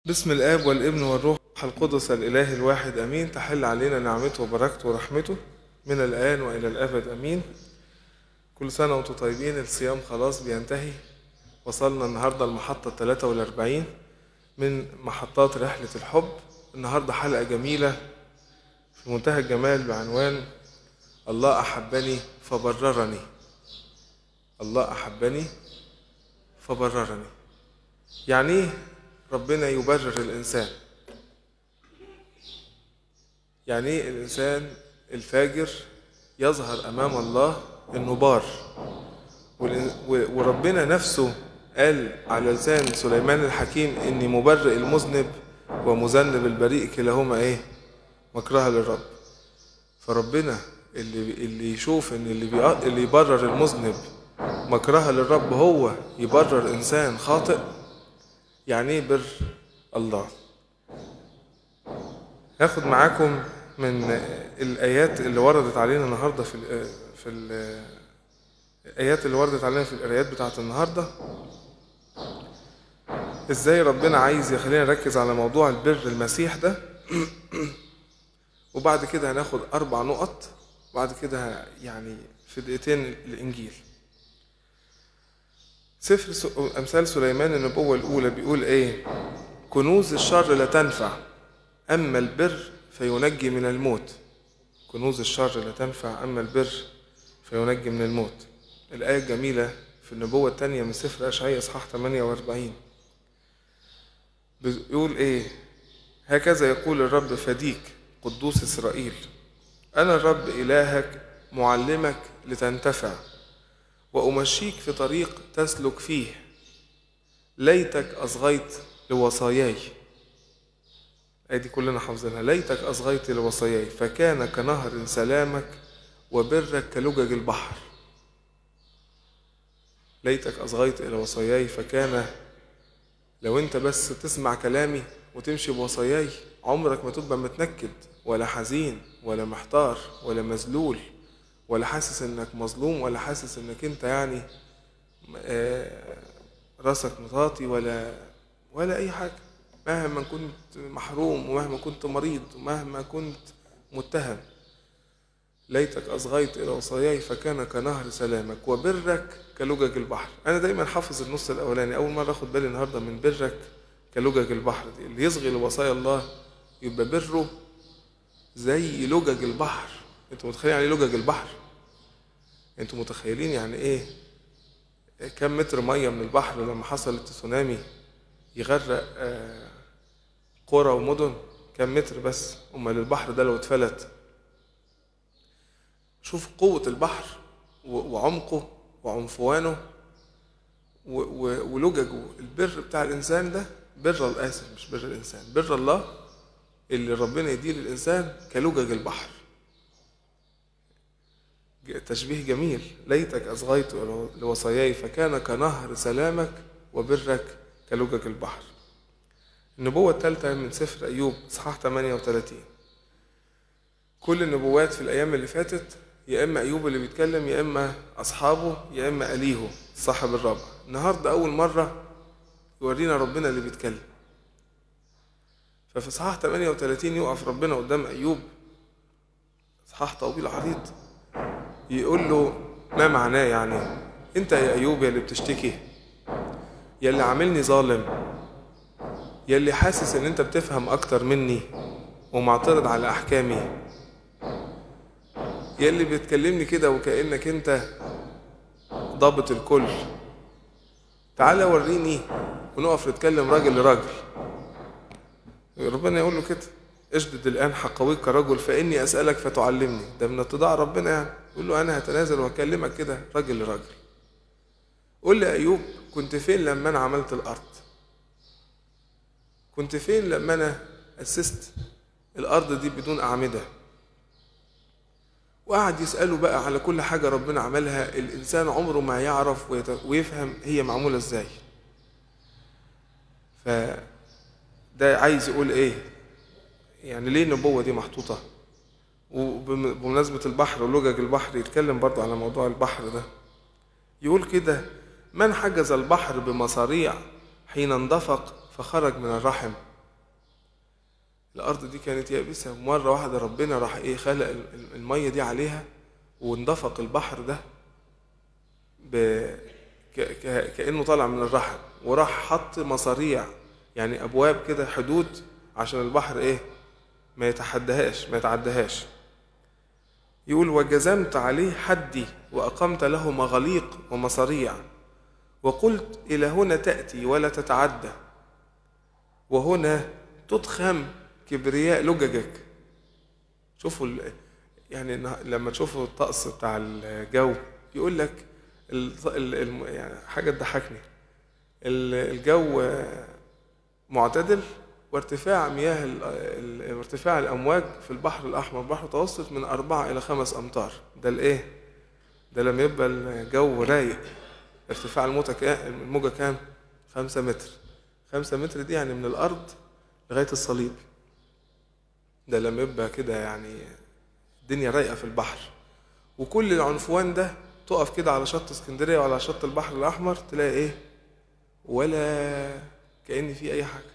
بسم الآب والابن والروح القدس الإله الواحد أمين تحل علينا نعمته وبركته ورحمته من الآن وإلى الأبد أمين كل سنة وأنتم طيبين الصيام خلاص بينتهي وصلنا النهاردة المحطة 43 من محطات رحلة الحب النهاردة حلقة جميلة في منتهى الجمال بعنوان الله أحبني فبررني الله أحبني فبررني يعني إيه ربنا يبرر الإنسان يعني إيه الإنسان الفاجر يظهر أمام الله إنه بار والإن- و- وربنا نفسه قال على لسان سليمان الحكيم إني مبرئ المذنب ومذنب البريء كلاهما إيه مكرها للرب فربنا اللي اللي يشوف ان اللي بيق- اللي يبرر المذنب مكرها للرب هو يبرر انسان خاطئ يعني ايه بر الله هاخد معاكم من الايات اللي وردت علينا النهارده في ال في ال الايات اللي وردت علينا في القرايات بتاعت النهارده ازاي ربنا عايز يخلينا نركز على موضوع البر المسيح ده وبعد كده هناخد أربع نقط بعد كده ه- يعني في دقيقتين الإنجيل سفر س- أمثال سليمان النبوة الأولى بيقول إيه كنوز الشر لا تنفع أما البر فينجي من الموت كنوز الشر لا تنفع أما البر فينجي من الموت الآية الجميلة في النبوة الثانية من سفر أشعياء إصحاح 48 بيقول إيه هكذا يقول الرب فديك قدوس إسرائيل أنا الرب إلهك معلمك لتنتفع وأمشيك في طريق تسلك فيه ليتك أصغيت لوصاياي أدي كلنا حافظينها ليتك أصغيت لوصاياي فكان كنهر سلامك وبرك كلجج البحر ليتك أصغيت إلى وصاياي فكان لو انت بس تسمع كلامي وتمشي بوصاياي عمرك ما تبقى متنكد ولا حزين ولا محتار ولا مذلول ولا حاسس انك مظلوم ولا حاسس انك انت يعني آه، راسك مطاطي ولا ولا اي حاجه مهما كنت محروم ومهما كنت مريض ومهما كنت متهم ليتك أصغيت إلى وصاياي فكان كنهر سلامك وبرك كلجج البحر أنا دايما حافظ النص الأولاني أول مرة أخد بالي النهاردة من برك كلجج البحر دي اللي يصغي لوصايا الله يبقى بره زي لجج البحر أنتوا متخيلين يعني إيه لجج البحر أنتوا متخيلين يعني إيه كم متر مية من البحر لما حصل التسونامي يغرق آه، قرى ومدن كم متر بس أمال البحر ده لو اتفلت شوف قوة البحر و- وعمقه وعنفوانه و- و- ولججه البر بتاع الإنسان ده بر الله آسف مش بر الإنسان بر الله اللي ربنا يديه للإنسان كلجج البحر ج- تشبيه جميل ليتك أصغيت لوصاياي فكان كنهر سلامك وبرك كلجج البحر النبوة الثالثة من سفر أيوب إصحاح 38 كل النبوات في الأيام اللي فاتت يا إما أيوب اللي بيتكلم يا إما أصحابه يا إما أليهو صاحب الرابع النهاردة أول مرة يورينا ربنا اللي بيتكلم ففي إصحاح 38 يقف ربنا قدام أيوب إصحاح طويل عريض يقول له ما معناه يعني أنت يا أيوب يا اللي بتشتكي يا اللي عاملني ظالم يا اللي حاسس إن أنت بتفهم أكتر مني ومعترض على أحكامي يا اللي بتكلمني كده وكأنك انت ضابط الكل تعالى وريني ونقف نتكلم راجل لراجل ربنا يقول له كده اشدد الآن حقويك كرجل فإني أسألك فتعلمني ده من اتضاع ربنا يعني يقول له أنا هتنازل وهكلمك كده راجل لراجل قول لي أيوب كنت فين لما أنا عملت الأرض كنت فين لما أنا أسست الأرض دي بدون أعمدة وقعد يسأله بقى على كل حاجة ربنا عملها الإنسان عمره ما يعرف ويت- ويفهم هي معمولة إزاي فده عايز يقول إيه يعني ليه النبوة دي محطوطة وبمناسبة البحر ولجج البحر يتكلم برضه على موضوع البحر ده يقول كده من حجز البحر بمصاريع حين اندفق فخرج من الرحم الأرض دي كانت يابسة مرة واحدة ربنا راح إيه خلق المية دي عليها واندفق البحر ده ب... ك... ك... كأنه طالع من الرحم وراح حط مصاريع يعني أبواب كده حدود عشان البحر إيه ما يتحدهاش ما يتعدهاش يقول وجزمت عليه حدي وأقمت له مغاليق ومصاريع وقلت إلى هنا تأتي ولا تتعدى وهنا تضخم كبرياء لججك شوفوا يعني لما تشوفوا الطقس بتاع الجو يقول لك ال ال يعني حاجة تضحكني الجو معتدل وارتفاع مياه ارتفاع الأمواج في البحر الأحمر البحر المتوسط من أربعة إلى خمس أمتار ده الإيه؟ ده لما يبقى الجو رايق ارتفاع الموجة كام؟ الموجة كام؟ خمسة متر خمسة متر دي يعني من الأرض لغاية الصليب ده لما يبقى كده يعني الدنيا رايقة في البحر وكل العنفوان ده تقف كده على شط اسكندرية وعلى شط البحر الأحمر تلاقي إيه؟ ولا كأن في أي حاجة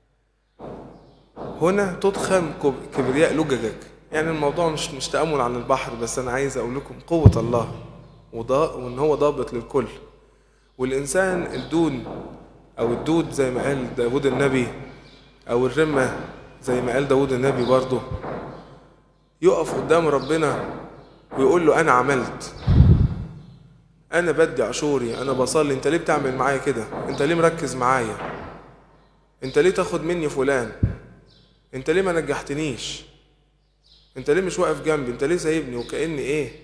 هنا تضخم كبرياء لججك يعني الموضوع مش مش تأمل عن البحر بس أنا عايز أقول لكم قوة الله وإن هو ضابط للكل والإنسان الدون أو الدود زي ما قال داود النبي أو الرمة زي ما قال داود النبي برضه يقف قدام ربنا ويقول له أنا عملت أنا بدي عشوري أنا بصلي أنت ليه بتعمل معايا كده أنت ليه مركز معايا أنت ليه تاخد مني فلان أنت ليه ما نجحتنيش أنت ليه مش واقف جنبي أنت ليه سايبني وكأن إيه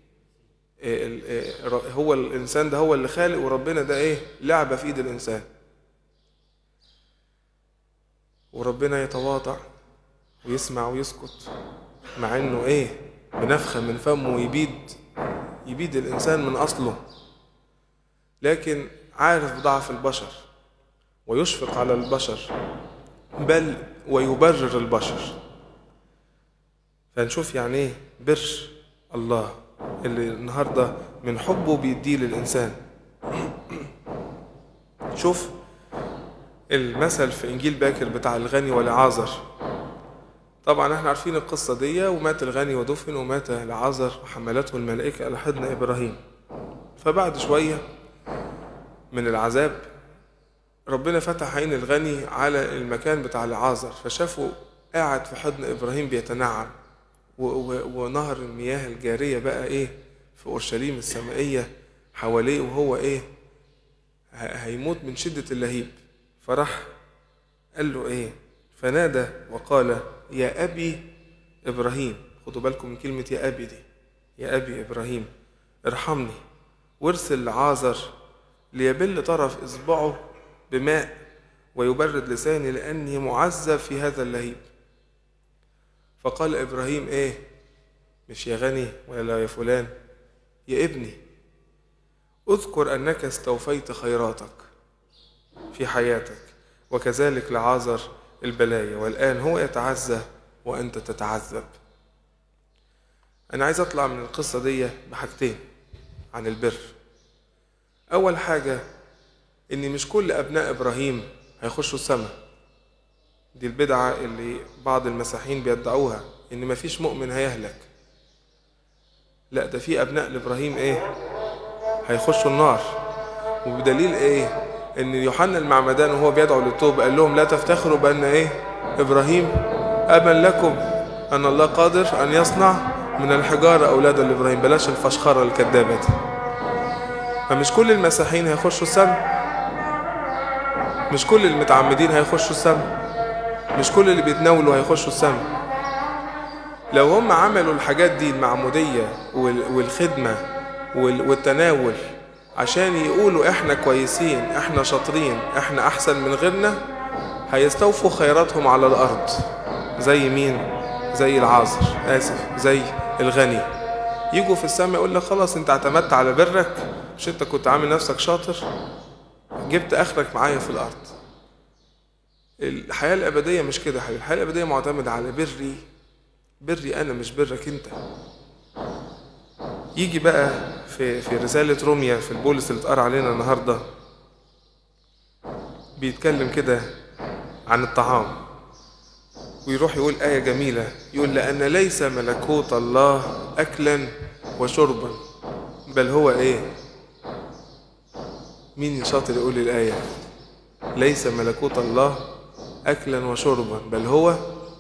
هو الإنسان ده هو اللي خالق وربنا ده إيه لعبة في إيد الإنسان وربنا يتواضع ويسمع ويسكت مع إنه إيه بنفخة من فمه يبيد يبيد الإنسان من أصله لكن عارف ضعف البشر ويشفق على البشر بل ويبرر البشر فنشوف يعني ايه بر الله اللي النهارده من حبه بيديه للإنسان شوف المثل في إنجيل باكر بتاع الغني والعازر طبعا احنا عارفين القصة دي ومات الغني ودفن ومات العازر وحملته الملائكة على حضن إبراهيم فبعد شوية من العذاب ربنا فتح عين الغني على المكان بتاع العازر فشافه قاعد في حضن إبراهيم بيتنعم ونهر المياه الجارية بقى إيه في أورشليم السمائية حواليه وهو إيه هيموت من شدة اللهيب فراح قال له إيه فنادى وقال يا أبي إبراهيم خدوا بالكم من كلمة يا أبي دي يا أبي إبراهيم ارحمني وارسل عازر ليبل طرف إصبعه بماء ويبرد لساني لأني معذب في هذا اللهيب فقال إبراهيم إيه مش يا غني ولا يا فلان يا ابني اذكر أنك استوفيت خيراتك في حياتك وكذلك لعازر البلايا والآن هو يتعزى وأنت تتعذب أنا عايز أطلع من القصة دي بحاجتين عن البر أول حاجة إن مش كل أبناء إبراهيم هيخشوا السماء دي البدعة اللي بعض المسيحيين بيدعوها إن مفيش مؤمن هيهلك لا ده في أبناء لإبراهيم إيه هيخشوا النار وبدليل إيه إن يوحنا المعمدان وهو بيدعو للتوبة قال لهم لا تفتخروا بأن إيه إبراهيم أمن لكم أن الله قادر أن يصنع من الحجارة أولادا لإبراهيم بلاش الفشخرة الكذابة دي فمش كل المسيحيين هيخشوا السماء مش كل المتعمدين هيخشوا السماء مش كل اللي بيتناولوا هيخشوا السماء لو هم عملوا الحاجات دي المعمودية والخدمة والتناول عشان يقولوا احنا كويسين احنا شاطرين احنا احسن من غيرنا هيستوفوا خيراتهم على الارض زي مين زي العازر اسف زي الغني يجوا في السماء يقول لك خلاص انت اعتمدت على برك مش انت كنت عامل نفسك شاطر جبت اخرك معايا في الارض الحياة الأبدية مش كده حبيبي الحياة الأبدية معتمدة على بري بري أنا مش برك أنت يجي بقى في في رسالة روميا في البولس اللي اتقرا علينا النهارده بيتكلم كده عن الطعام ويروح يقول آية جميلة يقول لأن ليس ملكوت الله أكلا وشربا بل هو إيه مين شاطر يقول لي الآية ليس ملكوت الله أكلا وشربا بل هو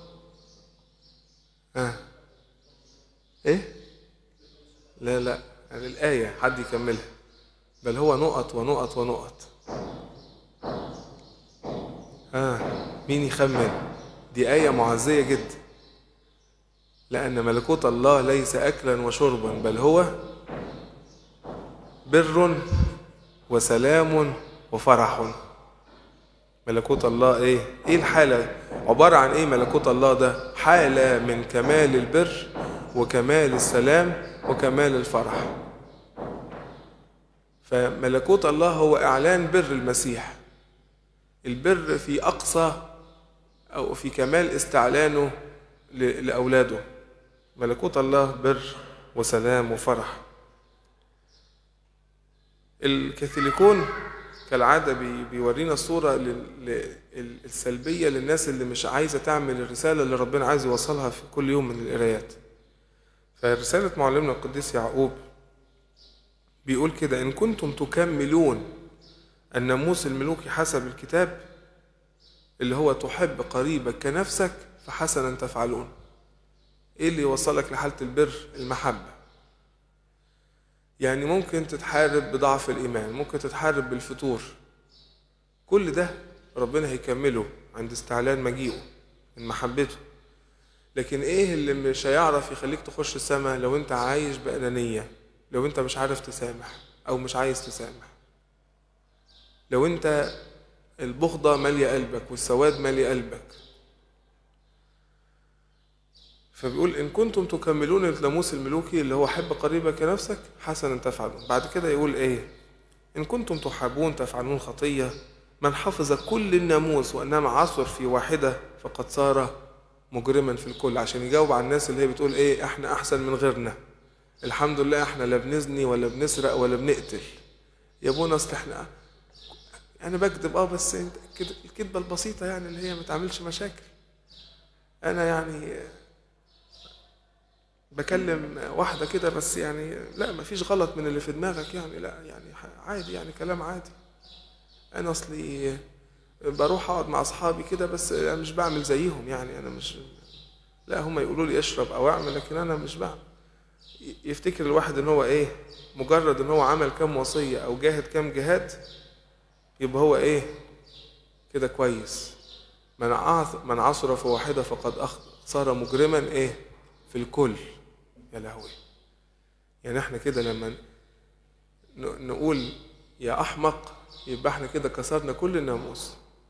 آه. إيه لا لا يعني الآية حد يكملها بل هو نقط ونقط ونقط آه مين يخمن دي آية معزية جدا لأن ملكوت الله ليس أكلا وشربا بل هو بر وسلام وفرح ملكوت الله ايه ايه الحالة عبارة عن ايه ملكوت الله ده حالة من كمال البر وكمال السلام وكمال الفرح فملكوت الله هو اعلان بر المسيح البر في اقصى او في كمال استعلانه لاولاده ملكوت الله بر وسلام وفرح الكاثوليكون كالعادة بيورينا الصورة السلبية للناس اللي مش عايزة تعمل الرسالة اللي ربنا عايز يوصلها في كل يوم من القرايات فرسالة معلمنا القديس يعقوب بيقول كده إن كنتم تكملون الناموس الملوكي حسب الكتاب اللي هو تحب قريبك كنفسك فحسنا تفعلون ايه اللي يوصلك لحالة البر المحبة يعني ممكن تتحارب بضعف الإيمان ممكن تتحارب بالفتور كل ده ربنا هيكمله عند استعلان مجيئه من محبته لكن ايه اللي مش هيعرف يخليك تخش السماء لو انت عايش بأنانية لو انت مش عارف تسامح او مش عايز تسامح لو انت البغضة مالية قلبك والسواد مالي قلبك فبيقول إن كنتم تكملون الناموس الملوكي اللي هو حب قريبك كنفسك حسنا تفعلون بعد كده يقول إيه إن كنتم تحبون تفعلون خطية من حفظ كل الناموس وإنما عصر في واحدة فقد صار مجرما في الكل عشان يجاوب على الناس اللي هي بتقول إيه إحنا أحسن من غيرنا الحمد لله إحنا لا بنزني ولا بنسرق ولا بنقتل يا ابونا أصل إحنا أنا بكذب أه بس أنت الكذبة البسيطة يعني اللي هي ما تعملش مشاكل أنا يعني بكلم واحدة كده بس يعني لا مفيش غلط من اللي في دماغك يعني لا يعني عادي يعني كلام عادي أنا أصلي بروح أقعد مع أصحابي كده بس أنا مش بعمل زيهم يعني أنا مش لا هم يقولوا لي اشرب أو أعمل لكن أنا مش بعمل يفتكر الواحد إن هو إيه مجرد إن هو عمل كام وصية أو جاهد كام جهاد يبقى هو إيه كده كويس من من عصر في واحدة فقد صار مجرما إيه في الكل يا لهوي يعني احنا كده لما نقول يا احمق يبقى احنا كده كسرنا كل الناموس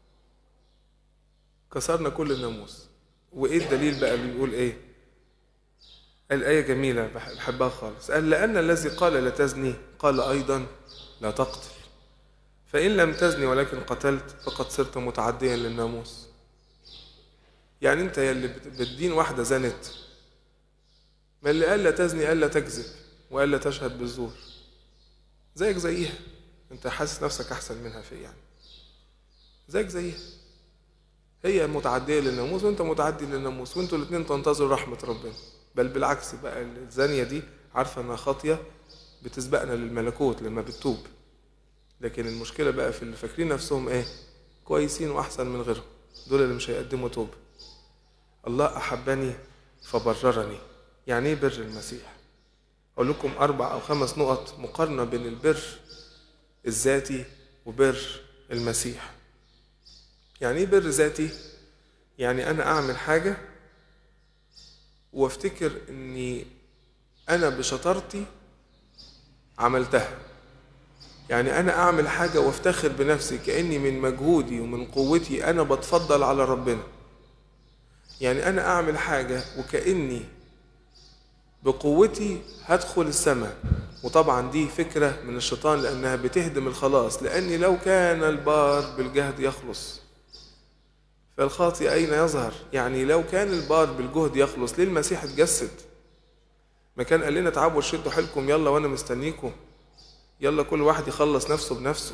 كسرنا كل الناموس وايه الدليل بقى اللي بيقول ايه الآية جميلة بحبها خالص قال لأن الذي قال لا تزني قال أيضا لا تقتل فإن لم تزني ولكن قتلت فقد صرت متعديا للناموس يعني أنت يلي بتدين واحدة زنت ما اللي قال لا تزني قال لا تكذب وقال لا تشهد بالزور زيك زيها انت حاسس نفسك احسن منها في يعني زيك زيها هي متعدية للناموس وانت متعدي للناموس وانتوا الاتنين تنتظروا رحمة ربنا بل بالعكس بقى الزانية دي عارفة انها خاطية بتسبقنا للملكوت لما بتتوب لكن المشكلة بقى في اللي فاكرين نفسهم ايه كويسين واحسن من غيرهم دول اللي مش هيقدموا توبة الله أحبني فبررني يعني ايه بر المسيح اقول لكم اربع او خمس نقط مقارنه بين البر الذاتي وبر المسيح يعني ايه بر ذاتي يعني انا اعمل حاجه وافتكر اني انا بشطارتي عملتها يعني انا اعمل حاجه وافتخر بنفسي كاني من مجهودي ومن قوتي انا بتفضل على ربنا يعني انا اعمل حاجه وكاني بقوتي هدخل السماء وطبعا دي فكرة من الشيطان لأنها بتهدم الخلاص لأني لو كان البار بالجهد يخلص فالخاطئ أين يظهر يعني لو كان البار بالجهد يخلص ليه المسيح اتجسد ما كان قال لنا تعبوا شدوا حيلكم يلا وأنا مستنيكم يلا كل واحد يخلص نفسه بنفسه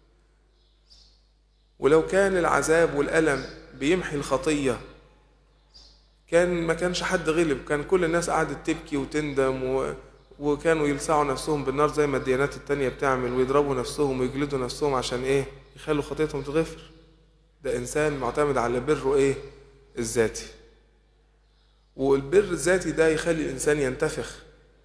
ولو كان العذاب والألم بيمحي الخطية كان ما كانش حد غلب كان كل الناس قعدت تبكي وتندم و... وكانوا يلسعوا نفسهم بالنار زي ما الديانات التانية بتعمل ويضربوا نفسهم ويجلدوا نفسهم عشان ايه يخلوا خطيتهم تغفر ده انسان معتمد على بره ايه الذاتي والبر الذاتي ده يخلي الانسان ينتفخ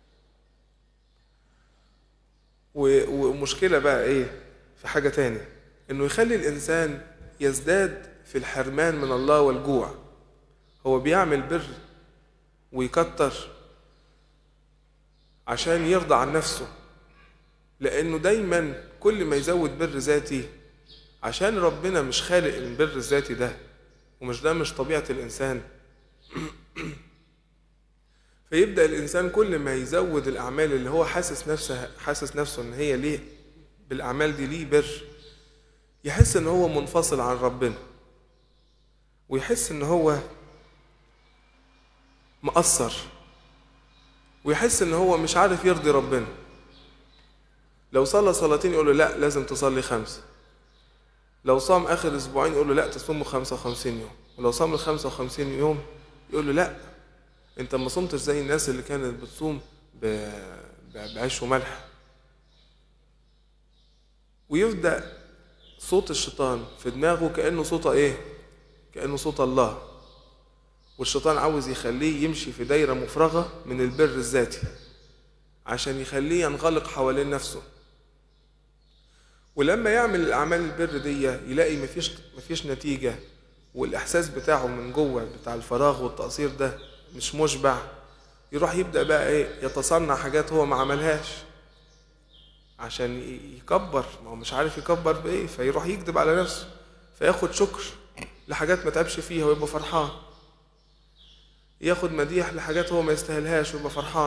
و- ومشكلة بقى ايه في حاجة تاني انه يخلي الانسان يزداد في الحرمان من الله والجوع هو بيعمل بر ويكتر عشان يرضى عن نفسه لانه دايما كل ما يزود بر ذاتي عشان ربنا مش خالق البر الذاتي ده ومش ده مش طبيعة الإنسان فيبدأ الإنسان كل ما يزود الأعمال اللي هو حاسس نفسه حاسس نفسه إن هي ليه بالأعمال دي ليه بر يحس إن هو منفصل عن ربنا ويحس إن هو مقصر ويحس إن هو مش عارف يرضي ربنا لو صلى صلاتين يقول له لا لازم تصلي خمسة لو صام آخر أسبوعين يقول له لا تصوموا 55 يوم ولو صام ال 55 يوم يقول له لا أنت ما صمتش زي الناس اللي كانت بتصوم ب- ب- بعيش وملح ويبدأ صوت الشيطان في دماغه كأنه صوت إيه؟ كأنه صوت الله والشيطان عاوز يخليه يمشي في دايرة مفرغة من البر الذاتي عشان يخليه ينغلق حوالين نفسه ولما يعمل الاعمال البر دي يلاقي مفيش مفيش نتيجه والاحساس بتاعه من جوه بتاع الفراغ والتقصير ده مش مشبع يروح يبدا بقى ايه يتصنع حاجات هو ما عملهاش عشان ي- يكبر ما هو مش عارف يكبر بايه فيروح يكذب على نفسه فياخد شكر لحاجات ما تعبش فيها ويبقى فرحان ياخد مديح لحاجات هو ما يستاهلهاش ويبقى فرحان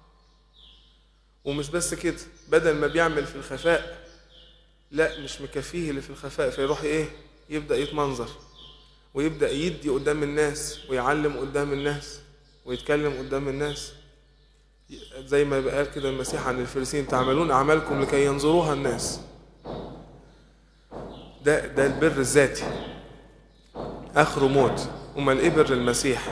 ومش بس كده بدل ما بيعمل في الخفاء لا مش مكفيه اللي في الخفاء فيروح ايه يبدا يتمنظر ويبدا يدي قدام الناس ويعلم قدام الناس ويتكلم قدام الناس زي ما قال كده المسيح عن الفريسين تعملون اعمالكم لكي ينظروها الناس ده ده البر الذاتي اخره موت امال ايه بر المسيح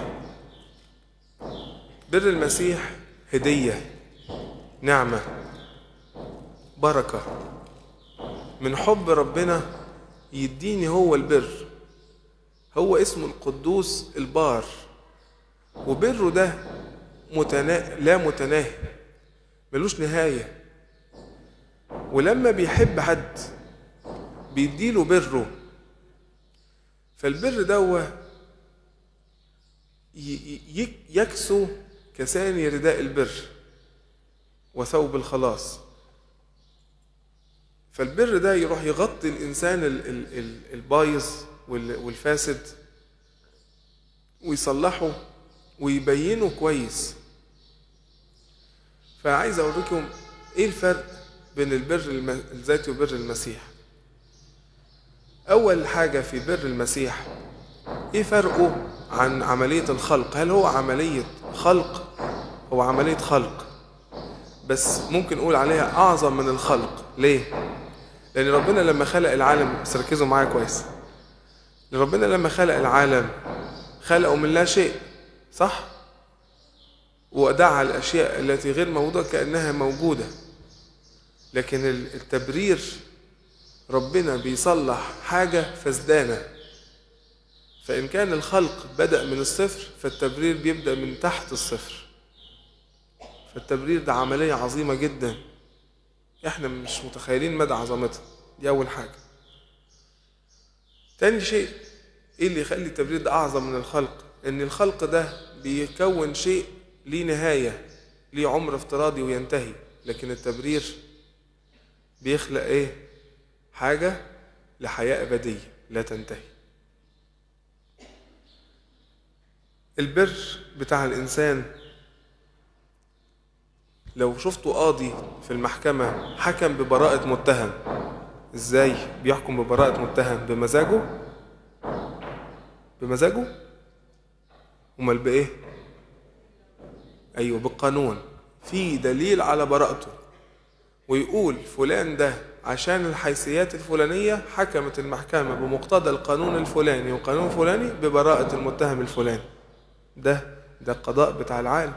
بر المسيح هديه نعمه بركه من حب ربنا يديني هو البر هو اسمه القدوس البار وبره ده متنا... لا متناهي ملوش نهاية ولما بيحب حد بيديله بره فالبر دوا ي... ي... يكسو كساني رداء البر وثوب الخلاص فالبر ده يروح يغطي الإنسان ال- ال- ال- البايظ وال- والفاسد ويصلحه ويبينه كويس فعايز أوريكم إيه الفرق بين البر الم- الذاتي وبر المسيح أول حاجة في بر المسيح إيه فرقه عن عملية الخلق هل هو عملية خلق هو عملية خلق بس ممكن نقول عليها أعظم من الخلق ليه؟ لأن ربنا لما خلق العالم بس ركزوا معايا كويس لأن ربنا لما خلق العالم خلقه من لا شيء صح؟ ودعا الأشياء التي غير موجودة كأنها موجودة لكن ال- التبرير ربنا بيصلح حاجة فسدانة فإن كان الخلق بدأ من الصفر فالتبرير بيبدأ من تحت الصفر فالتبرير ده عملية عظيمة جدا احنا مش متخيلين مدى عظمتها دي أول حاجة تاني شيء ايه اللي يخلي التبرير ده أعظم من الخلق إن الخلق ده بيكون شيء ليه نهاية ليه عمر افتراضي وينتهي لكن التبرير بيخلق ايه حاجة لحياة أبدية لا تنتهي البر بتاع الإنسان لو شفتوا قاضي في المحكمة حكم ببراءة متهم ازاي بيحكم ببراءة متهم بمزاجه بمزاجه امال بايه ايوه بالقانون في دليل على براءته ويقول فلان ده عشان الحيثيات الفلانية حكمت المحكمة بمقتضى القانون الفلاني والقانون الفلاني ببراءة المتهم الفلاني ده ده القضاء بتاع العالم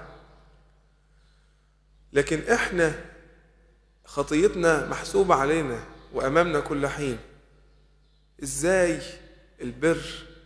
لكن احنا خطيتنا محسوبة علينا وأمامنا كل حين ازاي البر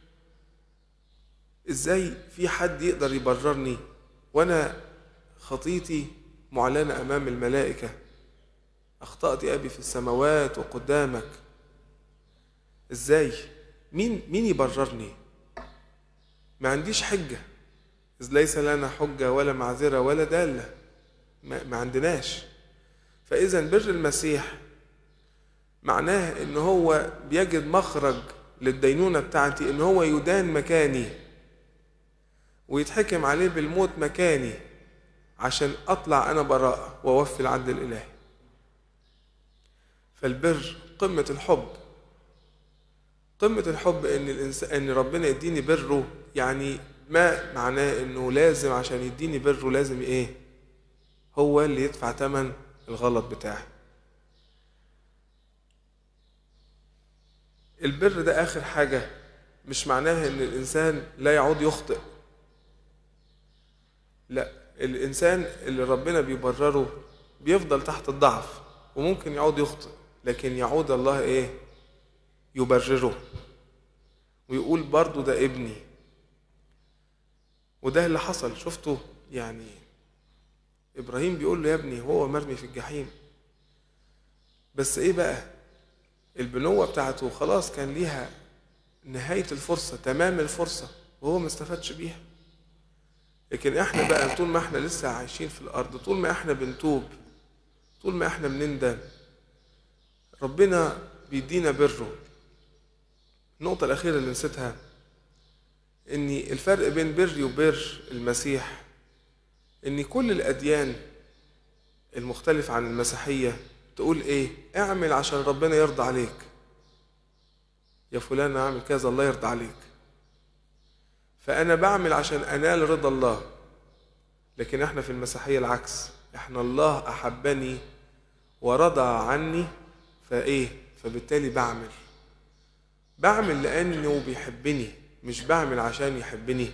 ازاي في حد يقدر يبررني وانا خطيتي معلنة امام الملائكة اخطأت يا ابي في السماوات وقدامك ازاي مين مين يبررني ما عنديش حجة إذ ليس لنا حجة ولا معذرة ولا دالة ما, ما عندناش فإذا بر المسيح معناه إن هو بيجد مخرج للدينونة بتاعتي إن هو يدان مكاني ويتحكم عليه بالموت مكاني عشان أطلع أنا براءة وأوفي العدل الإلهي فالبر قمة الحب قمة الحب إن الإنسان إن ربنا يديني بره يعني ما معناه إنه لازم عشان يديني بره لازم إيه؟ هو اللي يدفع تمن الغلط بتاعي. البر ده آخر حاجة مش معناها إن الإنسان لا يعود يخطئ. لا الإنسان اللي ربنا بيبرره بيفضل تحت الضعف وممكن يعود يخطئ لكن يعود الله إيه؟ يبرره ويقول برضو ده ابني وده اللي حصل شفته يعني ابراهيم بيقول له يا ابني هو مرمي في الجحيم بس ايه بقى البنوة بتاعته خلاص كان ليها نهاية الفرصة تمام الفرصة وهو ما استفادش بيها لكن احنا بقى طول ما احنا لسه عايشين في الارض طول ما احنا بنتوب طول ما احنا بنندم ربنا بيدينا بره النقطة الأخيرة اللي نسيتها إن الفرق بين بري وبر المسيح إن كل الأديان المختلفة عن المسيحية تقول إيه؟ اعمل عشان ربنا يرضى عليك. يا فلان اعمل كذا الله يرضى عليك. فأنا بعمل عشان أنال رضا الله. لكن إحنا في المسيحية العكس، إحنا الله أحبني ورضى عني فإيه؟ فبالتالي بعمل. بعمل لأنه بيحبني مش بعمل عشان يحبني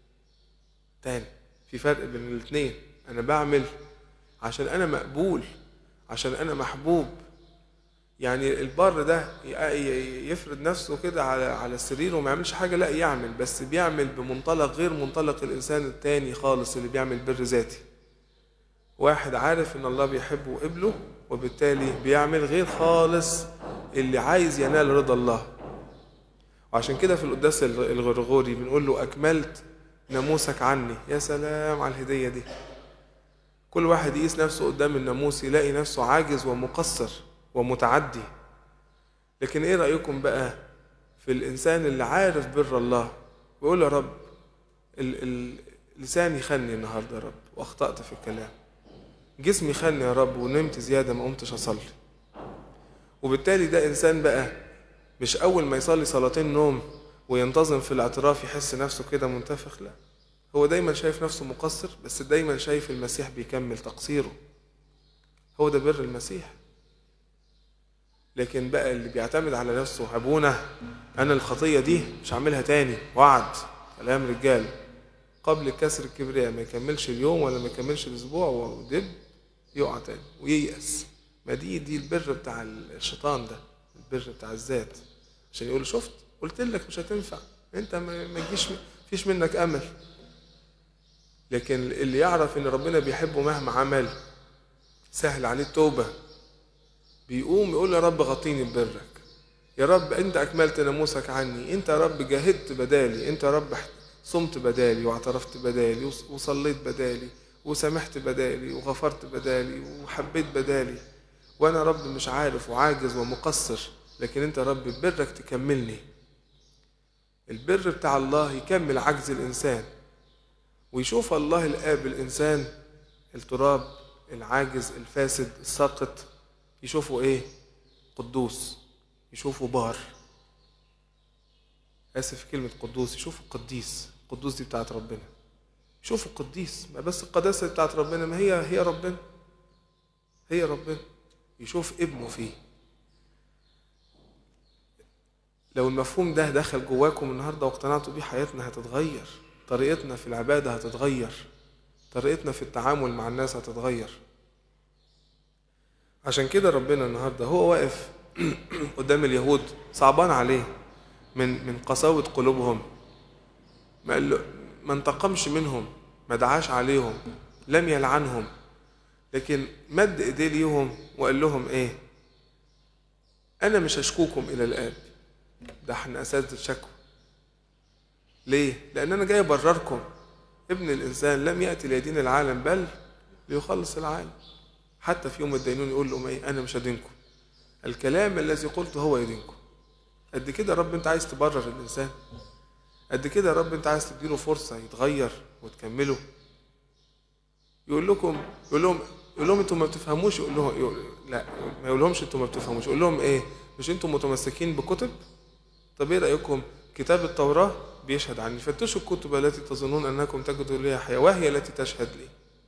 تاني في فرق بين الاتنين أنا بعمل عشان أنا مقبول عشان أنا محبوب يعني البر ده يفرد نفسه كده على على السرير وما يعملش حاجة لا يعمل بس بيعمل بمنطلق غير منطلق الإنسان التاني خالص اللي بيعمل بر ذاتي واحد عارف إن الله بيحبه وقبله وبالتالي بيعمل غير خالص اللي عايز ينال رضا الله وعشان كده في القداس الغرغوري بنقول له أكملت ناموسك عني يا سلام على الهدية دي كل واحد يقيس نفسه قدام الناموس يلاقي نفسه عاجز ومقصر ومتعدي لكن ايه رأيكم بقى في الإنسان اللي عارف بر الله ويقول يا رب ال ال لساني خني النهارده يا رب واخطأت في الكلام جسمي خني يا رب ونمت زيادة ما قمتش أصلي وبالتالي ده إنسان بقى مش أول ما يصلي صلاتين نوم وينتظم في الاعتراف يحس نفسه كده منتفخ لا هو دايما شايف نفسه مقصر بس دايما شايف المسيح بيكمل تقصيره هو ده بر المسيح لكن بقى اللي بيعتمد على نفسه أبونا أنا الخطية دي مش هعملها تاني وعد كلام رجال قبل كسر الكبرياء ما يكملش اليوم ولا ما يكملش الأسبوع ودب يقع تاني وييأس ما دي دي البر بتاع الشيطان ده البر بتاع الذات عشان يقول شفت قلت لك مش هتنفع انت ما تجيش فيش منك امل لكن اللي يعرف ان ربنا بيحبه مهما عمل سهل عليه التوبه بيقوم يقول يا رب غطيني ببرك يا رب انت اكملت ناموسك عني انت يا رب جاهدت بدالي انت يا رب صمت بدالي واعترفت بدالي وصليت بدالي وسامحت بدالي وغفرت بدالي وحبيت بدالي وانا يا رب مش عارف وعاجز ومقصر لكن انت يا رب ببرك تكملني البر بتاع الله يكمل عجز الانسان ويشوف الله الاب الانسان التراب العاجز الفاسد الساقط يشوفه ايه قدوس يشوفه بار اسف في كلمه قدوس يشوفه قديس قدوس دي بتاعت ربنا يشوفه قديس ما بس القداسه بتاعت ربنا ما هي هي ربنا هي ربنا يشوف ابنه فيه لو المفهوم ده دخل جواكم النهارده واقتنعتوا بيه حياتنا هتتغير طريقتنا في العبادة هتتغير طريقتنا في التعامل مع الناس هتتغير عشان كده ربنا النهارده هو واقف قدام اليهود صعبان عليه من من قساوة قلوبهم ما قال له ما انتقمش منهم ما دعاش عليهم لم يلعنهم لكن مد ايديه ليهم وقال لهم ايه انا مش هشكوكم الى الاب ده احنا اساس الشكوى ليه لان انا جاي ابرركم ابن الانسان لم ياتي ليدين العالم بل ليخلص العالم حتى في يوم الدينون يقول لهم ايه انا مش هدينكم الكلام الذي قلته هو يدينكم قد كده يا رب انت عايز تبرر الانسان قد كده يا رب انت عايز تديله فرصه يتغير وتكمله يقول لكم يقول لهم يقول لهم انتوا ما بتفهموش يقول لهم يقول لا ما يقولهمش انتوا ما بتفهموش يقول لهم ايه مش انتوا متمسكين بكتب طب ايه رايكم كتاب التوراه بيشهد عني فتشوا الكتب التي تظنون انكم تجدوا ليها حياه وهي التي تشهد لي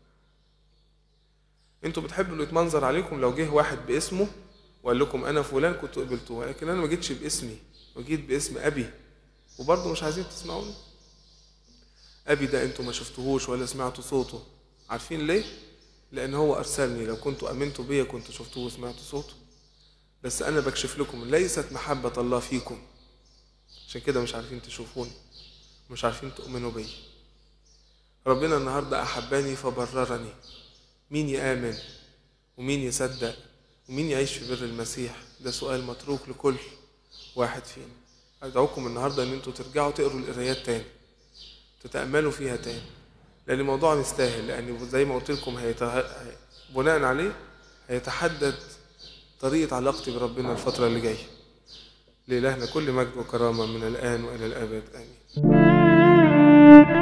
انتوا بتحبوا انه يتمنظر عليكم لو جه واحد باسمه وقال لكم انا فلان كنت قبلتوه لكن انا ما جيتش باسمي وجيت باسم ابي وبرضه مش عايزين تسمعوني ابي ده انتوا ما شفتوهوش ولا سمعتوا صوته عارفين ليه لان هو ارسلني لو كنتوا امنتوا بيا كنتوا شفتوه وسمعتوا صوته بس انا بكشف لكم ليست محبه الله فيكم عشان كده مش عارفين تشوفوني مش عارفين تؤمنوا بيا ربنا النهارده احبني فبررني مين يامن ومين يصدق ومين يعيش في بر المسيح ده سؤال متروك لكل واحد فينا أدعوكم النهاردة إن أنتوا ترجعوا تقروا القرايات تاني تتأملوا فيها تاني لأن الموضوع مستاهل لأن زي ما قلت لكم هيته... بناء عليه هيتحدد طريقة علاقتي بربنا الفترة اللي جاية لإلهنا كل مجد وكرامة من الآن وإلى الأبد آمين